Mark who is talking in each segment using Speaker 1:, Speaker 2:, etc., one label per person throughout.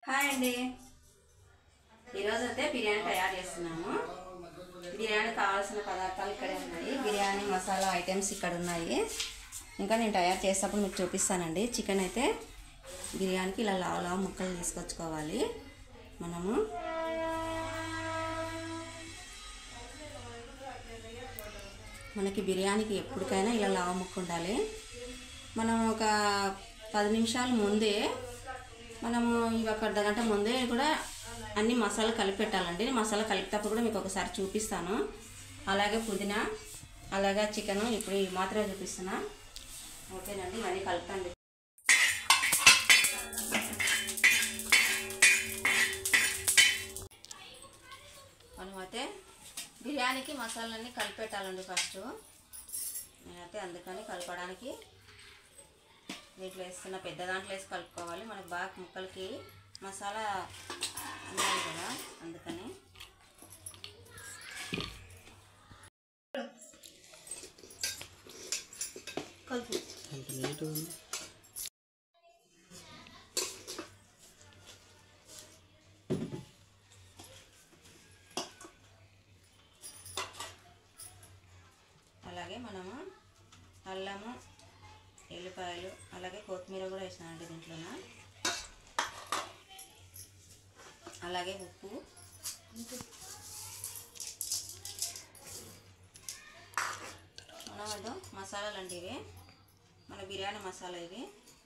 Speaker 1: hi అండి ఈరోజు అయితే బిర్యానీ తయారు చేస్తున్నాము బిర్యానీ కావాల్సిన పదార్థాలు ఇక్కడే ఉన్నాయి బిర్యానీ మసాలా ఐటమ్స్ ఇక్కడ ఉన్నాయి ఇంకా నేను తయారు చేసేటప్పుడు మీకు చూపిస్తానండి చికెన్ అయితే బిర్యానీకి ఇలా లావు లావు ముక్కలు తీసుకొచ్చుకోవాలి మనము మనకి బిర్యానీకి ఎప్పటికైనా ఇలా లావు ముక్క ఉండాలి మనం ఒక పది నిమిషాల ముందే మనము ఇవి ఒక అర్ధ గంట ముందే కూడా అన్ని మసాలా కలిపి పెట్టాలండి మసాలా కలిపేటప్పుడు కూడా మీకు ఒకసారి చూపిస్తాను అలాగే పుదీనా అలాగే చికెన్ ఇప్పుడు ఇవి మాత్రమే చూపిస్తున్నా ఓకేనండి ఇవన్నీ కలుపుతాండి మనమైతే బిర్యానీకి మసాలాన్ని కలిపెట్టాలండి ఫస్ట్ నేనైతే అందుకని కలపడానికి దీంట్లో వేస్తున్న పెద్ద దాంట్లో వేసి కలుపుకోవాలి మనకు బాగా ముక్కలకి మసాలా ఉండాలి కదా అందుకని కలుపు అలాగే మనము అల్లము ఎల్లిపాయలు అలాగే కొత్తిమీర కూడా వేసానండి దీంట్లోన అలాగే ఉప్పు మనం వద్ద మసాలాలు అండి ఇవి మన బిర్యానీ మసాలా ఇవి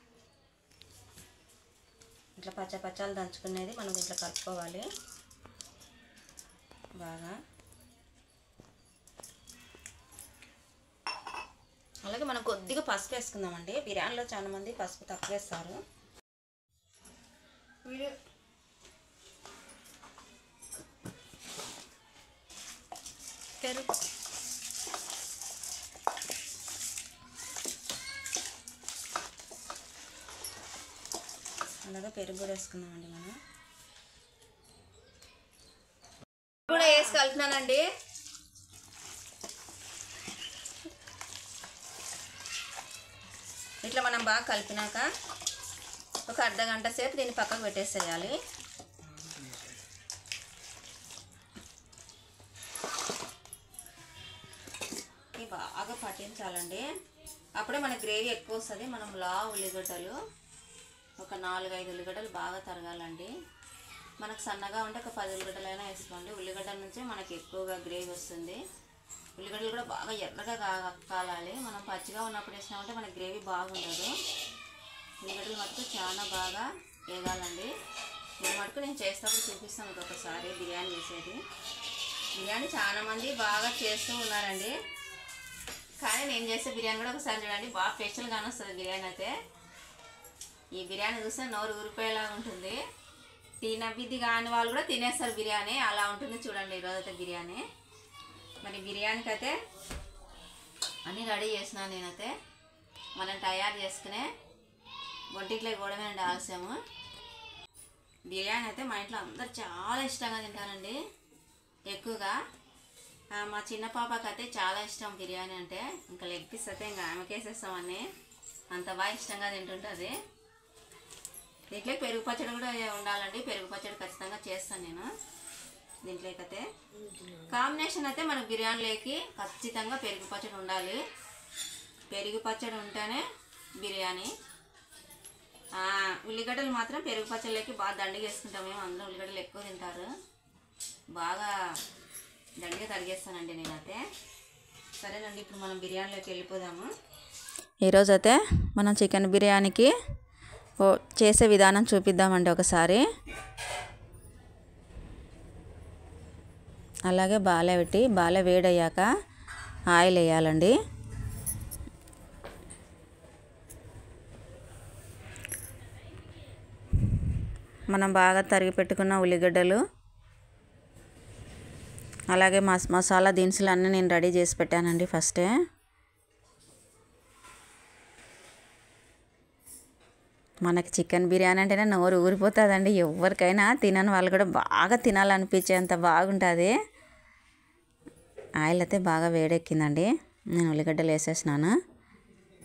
Speaker 1: ఇట్లా పచ్చ పచ్చాలు దంచుకునేది మనం ఇట్లా కలుపుకోవాలి బాగా అలాగే మనం కొద్దిగా పసుపు వేసుకుందామండి బిర్యానీలో చాలా మంది పసుపు తక్కువ వేస్తారు వీడియో పెరుగు అలాగే పెరుగు కూడా వేసుకుందామండి మనం కూడా వేసి కలిపినానండి ఇట్లా మనం బాగా కలిపినాక ఒక అర్ధ గంట సేపు దీన్ని పక్కకు పెట్టేసేయాలి ఇవి బాగా పట్టించాలండి అప్పుడే మన గ్రేవీ ఎక్కువ వస్తుంది మనం లా ఉల్లిగడ్డలు ఒక నాలుగు ఐదు ఉల్లిగడ్డలు బాగా తరగాలండి మనకు సన్నగా ఉంటే ఒక పది ఉల్లిగడ్డలైనా వేసుకోండి ఉల్లిగడ్డల నుంచే మనకి ఎక్కువగా గ్రేవీ వస్తుంది ఉల్లిగడ్డలు కూడా బాగా ఎర్రగా కా- కాలాలి మనం పచ్చిగా ఉన్నప్పుడు వేసినామంటే మనకి గ్రేవీ బాగుండదు ఉల్లిగడ్డలు మటుకు చాలా బాగా వేగాలండి నేను మటుకు నేను చేసేటప్పుడు చూపిస్తాను మీకు ఒకసారి బిర్యానీ చేసేది బిర్యానీ చాలా మంది బాగా చేస్తూ ఉన్నారండి కానీ నేను చేసే బిర్యానీ కూడా ఒకసారి చూడండి బాగా స్పెషల్గానే వస్తుంది బిర్యానీ అయితే ఈ బిర్యానీ చూస్తే నోరు ఊరిపోయేలా ఉంటుంది తినబిద్ది కాని వాళ్ళు కూడా తినేస్తారు బిర్యానీ అలా ఉంటుంది చూడండి ఈరోజు అయితే బిర్యానీ మరి బిర్యానీకి అయితే అన్నీ రెడీ చేసినాను నేనైతే మనం తయారు చేసుకునే వంటిట్లో గోడమేనండి ఆలస్యము బిర్యానీ అయితే మా ఇంట్లో అందరు చాలా ఇష్టంగా తింటారండి ఎక్కువగా ఆ, మా చిన్న పాపకి అయితే చాలా ఇష్టం బిర్యానీ అంటే ఇంకా లెగ్ పీస్ అయితే ఇంకా ఆమెకేసేస్తామని అంత బాగా ఇష్టంగా తింటుంటుంది దీంట్లో పెరుగు పచ్చడి కూడా ఉండాలండి పెరుగు పచ్చడి ఖచ్చితంగా చేస్తాను నేను దీంట్లోకి అయితే కాంబినేషన్ అయితే మనకు బిర్యానీలోకి ఖచ్చితంగా పెరుగు పచ్చడి ఉండాలి పెరుగు పచ్చడి ఉంటేనే బిర్యానీ ఆ, ఉల్లిగడ్డలు మాత్రం పెరుగు పచ్చడిలోకి బాగా దండిగా వేసుకుంటాం మేము అందులో ఉల్లిగడ్డలు ఎక్కువ తింటారు బాగా దండిగా తరిగేస్తానండి నేనైతే సరేనండి ఇప్పుడు మనం బిర్యానీలోకి వెళ్ళిపోదాము ఈరోజు అయితే మనం చికెన్ బిర్యానీకి ఓ చేసే విధానం చూపిద్దామండి ఒకసారి అలాగే బాలే పెట్టి బాలే వేడయ్యాక ఆయిల్ వేయాలండి మనం బాగా తరిగి పెట్టుకున్న ఉల్లిగడ్డలు అలాగే మస్ మసాలా దినుసులు అన్నీ నేను రెడీ చేసి పెట్టానండి ఫస్టే మనకి చికెన్ బిర్యానీ అంటేనే నోరు ఊరిపోతుందండి ఎవరికైనా తినని వాళ్ళు కూడా బాగా తినాలనిపించేంత బాగుంటుంది ఆయిల్ అయితే బాగా వేడెక్కిందండి నేను ఉల్లిగడ్డలు వేసేసినాను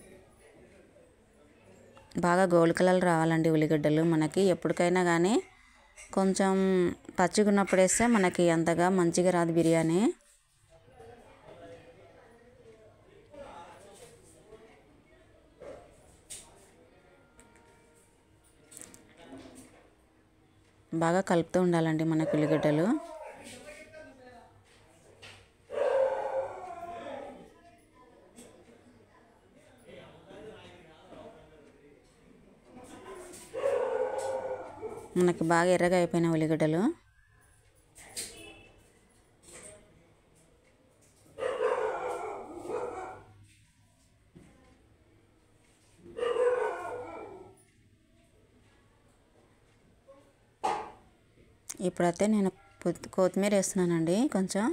Speaker 1: బాగా గోల్డ్ కలర్ రావాలండి ఉల్లిగడ్డలు మనకి ఎప్పటికైనా కానీ కొంచెం పచ్చిగా ఉన్నప్పుడు వేస్తే మనకి అంతగా మంచిగా రాదు బిర్యానీ బాగా కలుపుతూ ఉండాలండి మనకు ఉల్లిగడ్డలు మనకి బాగా ఎర్రగా అయిపోయిన ఉల్లిగడ్డలు ఇప్పుడైతే నేను పుత్- కొత్తిమీర వేస్తున్నానండి కొంచెం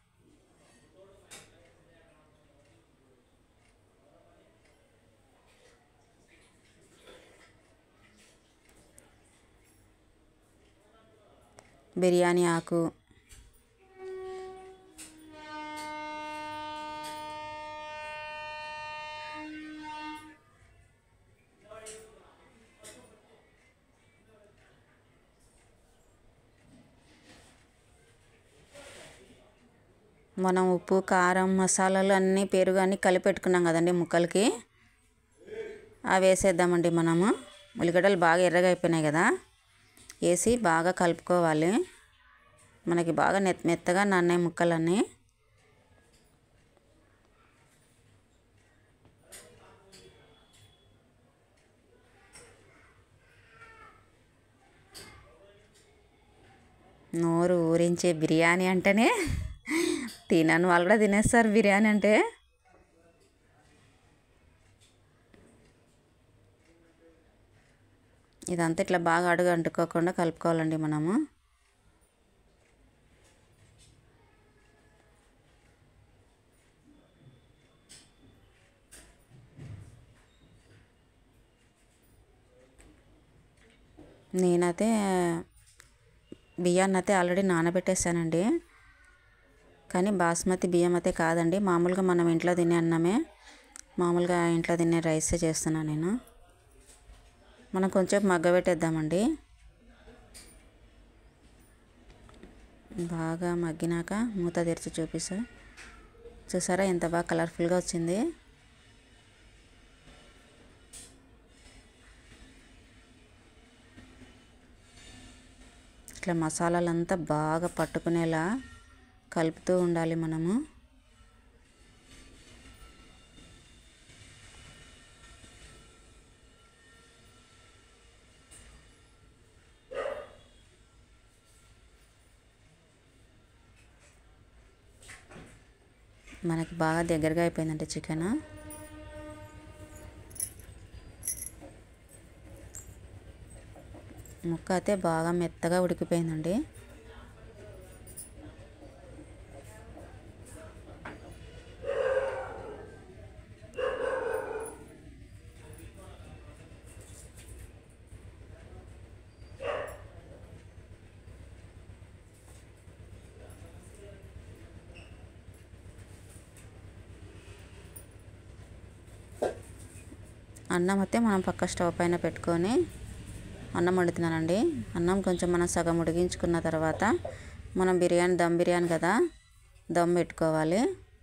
Speaker 1: బిర్యానీ ఆకు మనం ఉప్పు కారం మసాలాలు అన్నీ పెరుగు అన్నీ కలిపి పెట్టుకున్నాం కదండి ముక్కలకి అవి వేసేద్దామండి మనము ఉల్లిగడ్డలు బాగా ఎర్రగా అయిపోయినాయి కదా వేసి బాగా కలుపుకోవాలి మనకి బాగా నెత్ మెత్తగా నాన్నాయి ముక్కలన్నీ నోరు ఊరించే బిర్యానీ అంటేనే తినని వాళ్ళు కూడా తినేస్తారు బిర్యానీ అంటే ఇదంతా ఇట్లా బాగా అడుగు అంటుకోకుండా కలుపుకోవాలండి మనము నేనైతే బియ్యాన్ని అయితే ఆల్రెడీ నానబెట్టేసానండి కానీ బాస్మతి బియ్యం అయితే కాదండి మామూలుగా మనం ఇంట్లో తినే అన్నమే మామూలుగా ఇంట్లో తినే రైసే చేస్తున్నాను నేను మనం కొంచెం మగ్గబెట్టేద్దామండి బాగా మగ్గినాక మూత తెరిచి చూపిస్తా చూసారా ఎంత బాగా కలర్ఫుల్గా వచ్చింది ఇట్లా మసాలాలంతా బాగా పట్టుకునేలా కలుపుతూ ఉండాలి మనము మనకి బాగా దగ్గరగా అయిపోయిందంటే చికెన్ ముక్క అయితే బాగా మెత్తగా ఉడికిపోయిందండి అన్నం అయితే మనం పక్క స్టవ్ పైన పెట్టుకొని అన్నం వండుతున్నానండి అన్నం కొంచెం మనం సగం ఉడికించుకున్న తర్వాత మనం బిర్యానీ దమ్ బిర్యానీ కదా దమ్ పెట్టుకోవాలి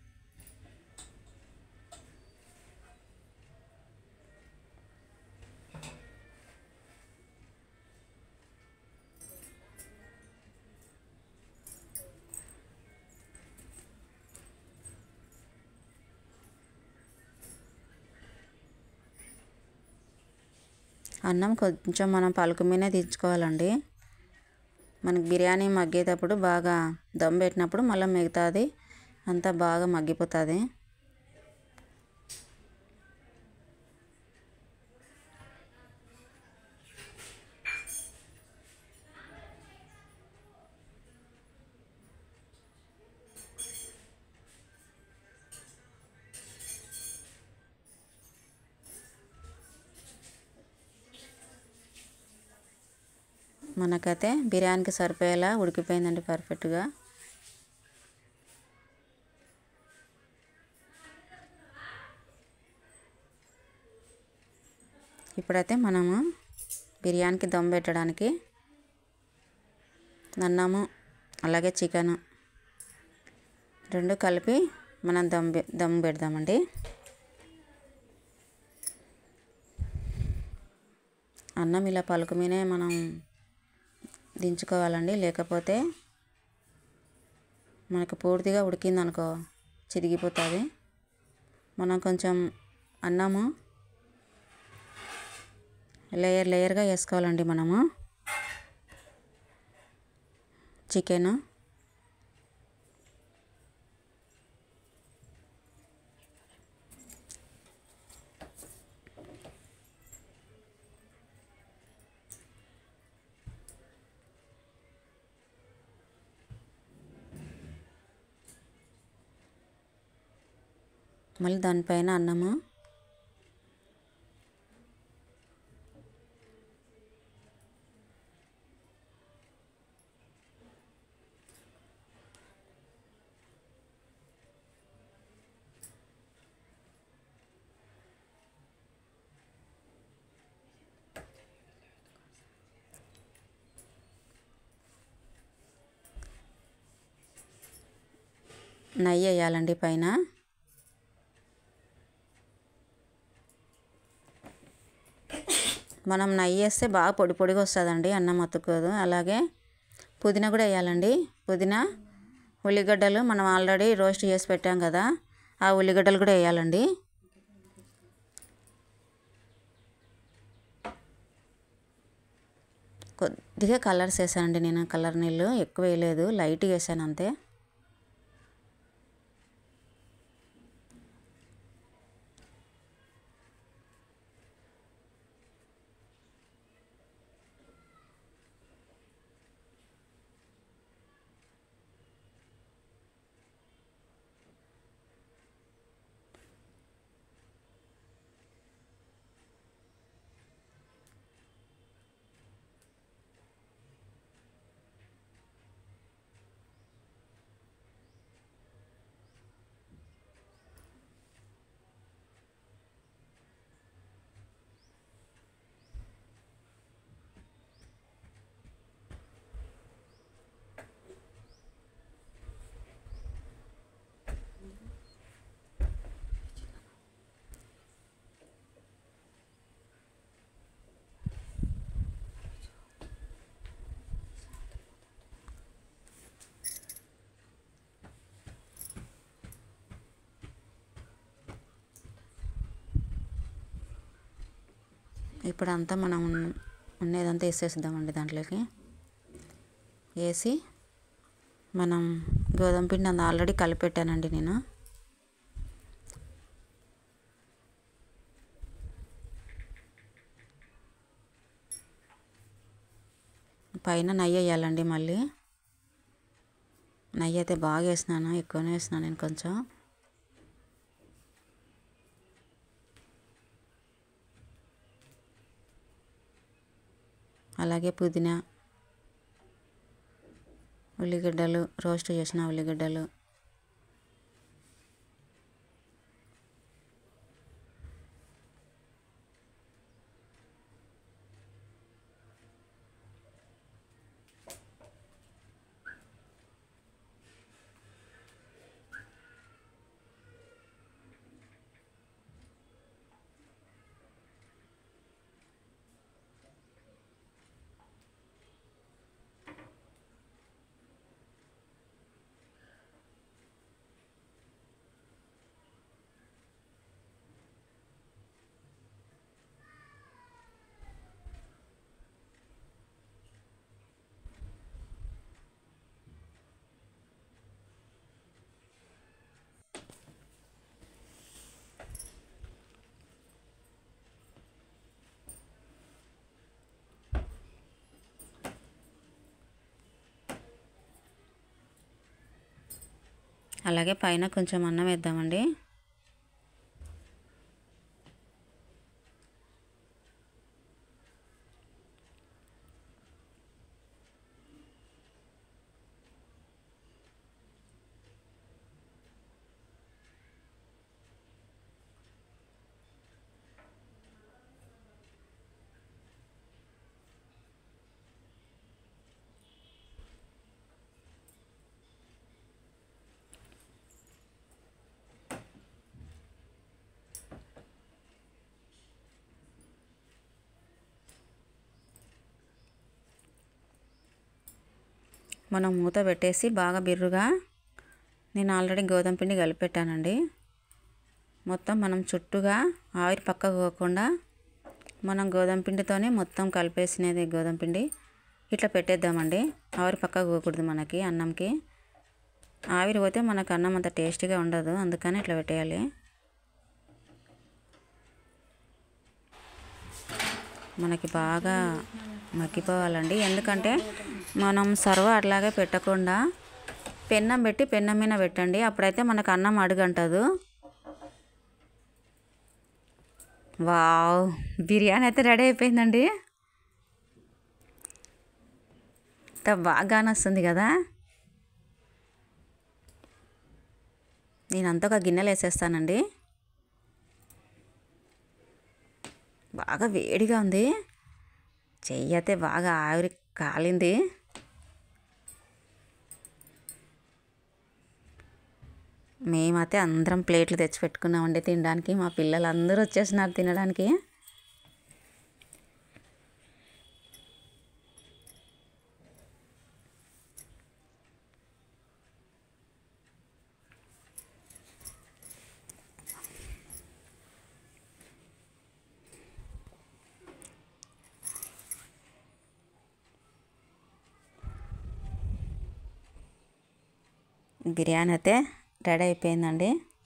Speaker 1: అన్నం కొంచెం మనం పలుకు మీదే దించుకోవాలండి మనకి బిర్యానీ మగ్గేటప్పుడు బాగా దమ్ పెట్టినప్పుడు మళ్ళీ మిగతాది అంతా బాగా మగ్గిపోతుంది మనకైతే బిర్యానీకి సరిపోయేలా ఉడికిపోయిందండి పర్ఫెక్ట్గా ఇప్పుడైతే మనము బిర్యానీకి దమ్ పెట్టడానికి అన్నము అలాగే చికెన్ రెండు కలిపి మనం దమ్ పె- దమ్ పెడదామండి అన్నం ఇలా పలుకు మీనే మనం దించుకోవాలండి లేకపోతే మనకు పూర్తిగా ఉడికిందనుకో చిరిగిపోతుంది మనం కొంచెం అన్నము లేయర్ లేయర్గా వేసుకోవాలండి మనము చికెన్ మళ్ళీ దానిపైన అన్నము నెయ్యి వేయాలండి పైన మనం నెయ్యి వేస్తే బాగా పొడి పొడిగా వస్తుందండి అన్నం అతుక్కోదు అలాగే పుదీనా కూడా వేయాలండి పుదీనా ఉల్లిగడ్డలు మనం ఆల్రెడీ రోస్ట్ చేసి పెట్టాం కదా ఆ ఉల్లిగడ్డలు కూడా వేయాలండి కొద్దిగా కలర్స్ వేసానండి నేను కలర్ నీళ్ళు ఎక్కువ వేయలేదు లైట్గా వేసాను అంతే ఇప్పుడు అంతా మనం ఉన్న- ఉన్నదంతా వేసేద్దామండి దాంట్లోకి వేసి మనం గోధుమ పిండి అంత ఆల్రెడీ కలిపెట్టానండి నేను పైన నెయ్యి వేయాలండి మళ్ళీ నెయ్యి అయితే బాగా వేసినాను ఎక్కువనే వేసినాను నేను కొంచెం అలాగే పుదీనా ఉల్లిగడ్డలు రోస్ట్ చేసిన ఉల్లిగడ్డలు అలాగే పైన కొంచెం అన్నం వేద్దామండి మనం మూత పెట్టేసి బాగా బిర్రుగా నేను ఆల్రెడీ గోధుమ పిండి కలిపెట్టానండి మొత్తం మనం చుట్టూగా ఆవిరి పక్కకు పోకుండా మనం గోధుమ పిండితోనే మొత్తం కలిపేసినది గోధుమ పిండి ఇట్లా పెట్టేద్దామండి ఆవిరి పక్కకు పోకూడదు మనకి అన్నంకి ఆవిరి పోతే మనకు అన్నం అంత టేస్టీగా ఉండదు అందుకని ఇట్లా పెట్టేయాలి మనకి బాగా మగ్గిపోవాలండి ఎందుకంటే మనం సర్వ అట్లాగే పెట్టకుండా పెన్నం పెట్టి పెన్నం మీద పెట్టండి అప్పుడైతే మనకు అన్నం అడుగంటదు వావ్ బిర్యానీ అయితే రెడీ అయిపోయిందండి ఇంత బాగానే వస్తుంది కదా నేనంతా ఒక గిన్నెలు వేసేస్తానండి బాగా వేడిగా ఉంది చెయ్యి అయితే బాగా ఆవిరి కాలింది మేమైతే అందరం ప్లేట్లు తెచ్చి పెట్టుకున్నామండి తినడానికి మా పిల్లలు అందరూ వచ్చేసినారు తినడానికి బిర్యానీ అయితే రెడీ అయిపోయిందండి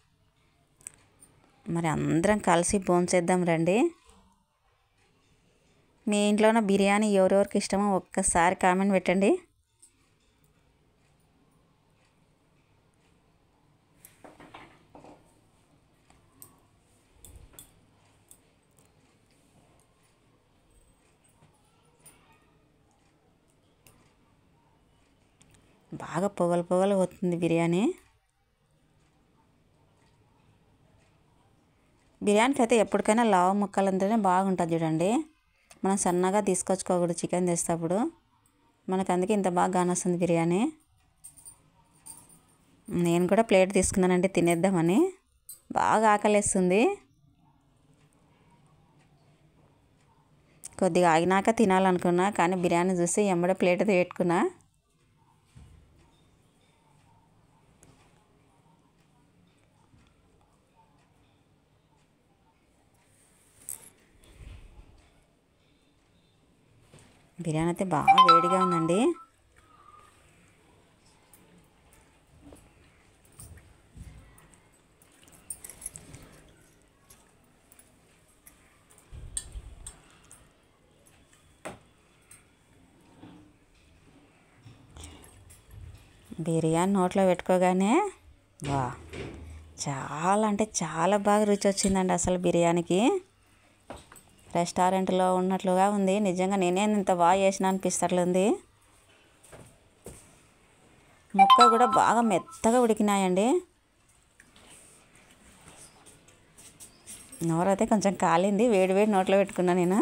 Speaker 1: మరి అందరం కలిసి భోంచేద్దాం రండి మీ ఇంట్లోన బిర్యానీ ఎవరెవరికి ఇష్టమో ఒక్కసారి కామెంట్ పెట్టండి బాగా పొగలు పొగలు అవుతుంది బిర్యానీ బిర్యానీకి అయితే ఎప్పటికైనా లావు ముక్కలు అంటేనే బాగుంటుంది చూడండి మనం సన్నగా తీసుకొచ్చుకోకూడదు చికెన్ తెస్తేప్పుడు మనకు అందుకే ఇంత బాగా కానొస్తుంది బిర్యానీ నేను కూడా ప్లేట్ తీసుకున్నానండి తినేద్దామని బాగా ఆకలేస్తుంది కొద్దిగా ఆగినాక తినాలనుకున్నా కానీ బిర్యానీ చూసి ఎంబడే ప్లేట్ అయితే పెట్టుకున్నా బిర్యానీ అయితే బాగా వేడిగా ఉందండి బిర్యానీ నోట్లో పెట్టుకోగానే వా చాలా అంటే చాలా బాగా రుచి వచ్చిందండి అసలు బిర్యానీకి రెస్టారెంట్లో ఉన్నట్లుగా ఉంది నిజంగా నేనే ఇంత బాగా చేసిన అనిపిస్తట్లుంది ముక్క కూడా బాగా మెత్తగా ఉడికినాయండి నోరైతే కొంచెం కాలింది వేడి వేడి నోట్లో పెట్టుకున్నా నేను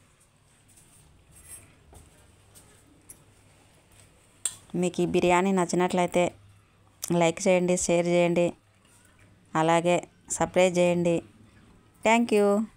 Speaker 1: మీకు ఈ బిర్యానీ నచ్చినట్లయితే లైక్ చేయండి షేర్ చేయండి అలాగే సబ్స్క్రైబ్ చేయండి థ్యాంక్ యూ